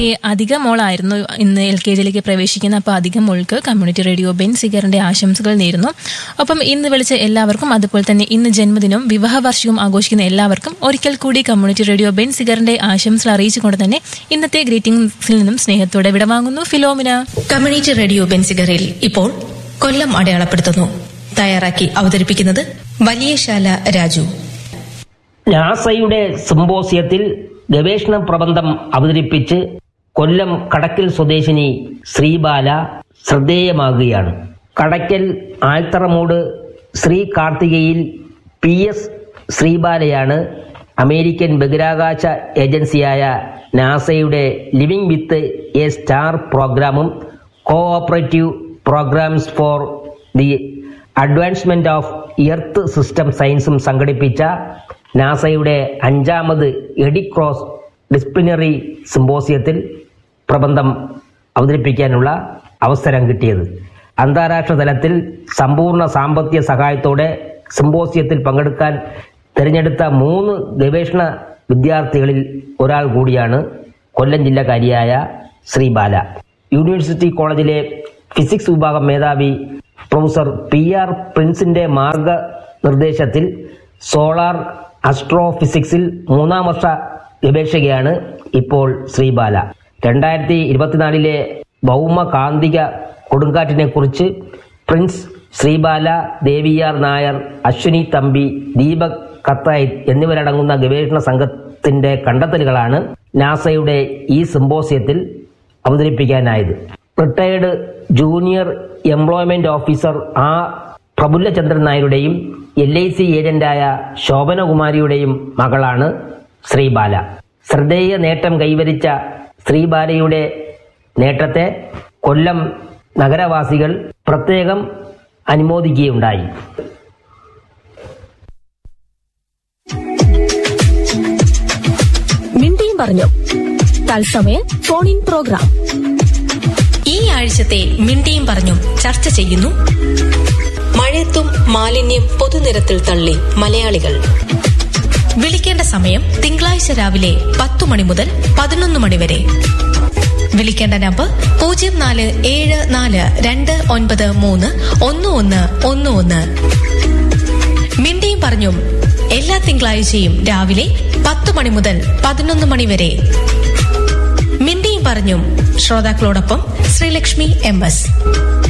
അധികം മോളായിരുന്നു ഇന്ന് L K ജിയിലേക്ക് പ്രവേശിക്കുന്ന അപ്പോൾ അധികം മോൾക്ക് കമ്മ്യൂണിറ്റി റേഡിയോ ബെൻ സിഗറിന്റെ ആശംസകൾ നേരുന്നു ഒപ്പം ഇന്ന് വിളിച്ച എല്ലാവർക്കും അതുപോലെ തന്നെ ഇന്ന് ജന്മദിനവും വിവാഹ വാർഷികവും ആഘോഷിക്കുന്ന എല്ലാവർക്കും ഒരിക്കൽ കൂടി കമ്മ്യൂണിറ്റി റേഡിയോ ബെൻ സിഗറിന്റെ ആശംസകൾ അറിയിച്ചുകൊണ്ട് തന്നെ ഇന്നത്തെ ഗ്രീറ്റിംഗ്സിൽ നിന്നും സ്നേഹത്തോടെ വിടവാങ്ങുന്നു ഫിലോമിന കമ്മ്യൂണിറ്റി റേഡിയോ ബെൻസിഗറിൽ ഇപ്പോൾ കൊല്ലം അടയാളപ്പെടുത്തുന്നു തയ്യാറാക്കി അവതരിപ്പിക്കുന്നത് വലിയശാല രാജു നാസയുടെ സിംബോസിയത്തിൽ ഗവേഷണ പ്രബന്ധം അവതരിപ്പിച്ച് കൊല്ലം കടക്കൽ സ്വദേശിനി ശ്രീബാല ശ്രദ്ധേയമാകുകയാണ് കടക്കൽ ആൽത്തറമൂട് ശ്രീ കാർത്തികയിൽ പി എസ് ശ്രീബാലയാണ് അമേരിക്കൻ ബഹിരാകാശ ഏജൻസിയായ നാസയുടെ ലിവിംഗ് വിത്ത് എ സ്റ്റാർ പ്രോഗ്രാമും cooperative programs for the advancement of earth system സയൻസും സംഘടിപ്പിച്ച നാസയുടെ അഞ്ചാമത് എഡിക്രോസ് ഡിസിപ്ലിനറി സിംബോസിയത്തിൽ പ്രബന്ധം അവതരിപ്പിക്കാനുള്ള അവസരം കിട്ടിയത് അന്താരാഷ്ട്ര തലത്തിൽ സമ്പൂർണ്ണ സാമ്പത്തിക സഹായത്തോടെ സിംബോസിയത്തിൽ പങ്കെടുക്കാൻ തിരഞ്ഞെടുത്ത മൂന്ന് ഗവേഷണ വിദ്യാർത്ഥികളിൽ ഒരാൾ കൂടിയാണ് കൊല്ലം ജില്ലക്കാരിയായ ശ്രീബാല യൂണിവേഴ്സിറ്റി കോളേജിലെ ഫിസിക്സ് വിഭാഗം മേധാവി പ്രൊഫസർ പി ആർ പ്രിൻസിന്റെ മാർഗനിർദ്ദേശത്തിൽ സോളാർ അസ്ട്രോഫിസിക്സിൽ മൂന്നാം വർഷ ഗവേഷകയാണ് ഇപ്പോൾ ശ്രീബാല രണ്ടായിരത്തി ഇരുപത്തിനാലിലെ ഭൗമകാന്തിക കൊടുങ്കാറ്റിനെ കുറിച്ച് പ്രിൻസ് ശ്രീബാല ദേവിയാർ നായർ അശ്വിനി തമ്പി ദീപക് കത്തായി എന്നിവരടങ്ങുന്ന ഗവേഷണ സംഘത്തിന്റെ കണ്ടെത്തലുകളാണ് നാസയുടെ ഈ സിംബോസിയത്തിൽ അവതരിപ്പിക്കാനായത് റിട്ടയർഡ് ജൂനിയർ എംപ്ലോയ്മെന്റ് ഓഫീസർ ആ പ്രഫുല്ലചന്ദ്രൻ നായരുടെയും എൽ ഐ സി ഏജന്റായ ശോഭനകുമാരിയുടെയും മകളാണ് ശ്രീബാല ശ്രദ്ധേയ നേട്ടം കൈവരിച്ച ശ്രീബാലയുടെ നേട്ടത്തെ കൊല്ലം നഗരവാസികൾ പ്രത്യേകം അനുമോദിക്കുകയുണ്ടായി മിണ്ടിയും പറഞ്ഞു തത്സമയ ഫോൺ ഇൻ പ്രോഗ്രാം ഈ ആഴ്ചത്തെ മിണ്ടിയും പറഞ്ഞും ചർച്ച ചെയ്യുന്നു മഴയത്തും മാലിന്യം പൊതുനിരത്തിൽ തള്ളി മലയാളികൾ വിളിക്കേണ്ട സമയം തിങ്കളാഴ്ച രാവിലെ പത്തു മണി മുതൽ പതിനൊന്ന് മണി വരെ വിളിക്കേണ്ട നമ്പർ പൂജ്യം നാല് ഏഴ് നാല് രണ്ട് ഒൻപത് മൂന്ന് ഒന്ന് ഒന്ന് ഒന്ന് ഒന്ന് മിണ്ടിയും പറഞ്ഞും എല്ലാ തിങ്കളാഴ്ചയും രാവിലെ പത്ത് മണി മുതൽ പതിനൊന്ന് മണി വരെ മിണ്ടിയും പറഞ്ഞും ശ്രോതാക്കളോടൊപ്പം ശ്രീലക്ഷ്മി എം എസ്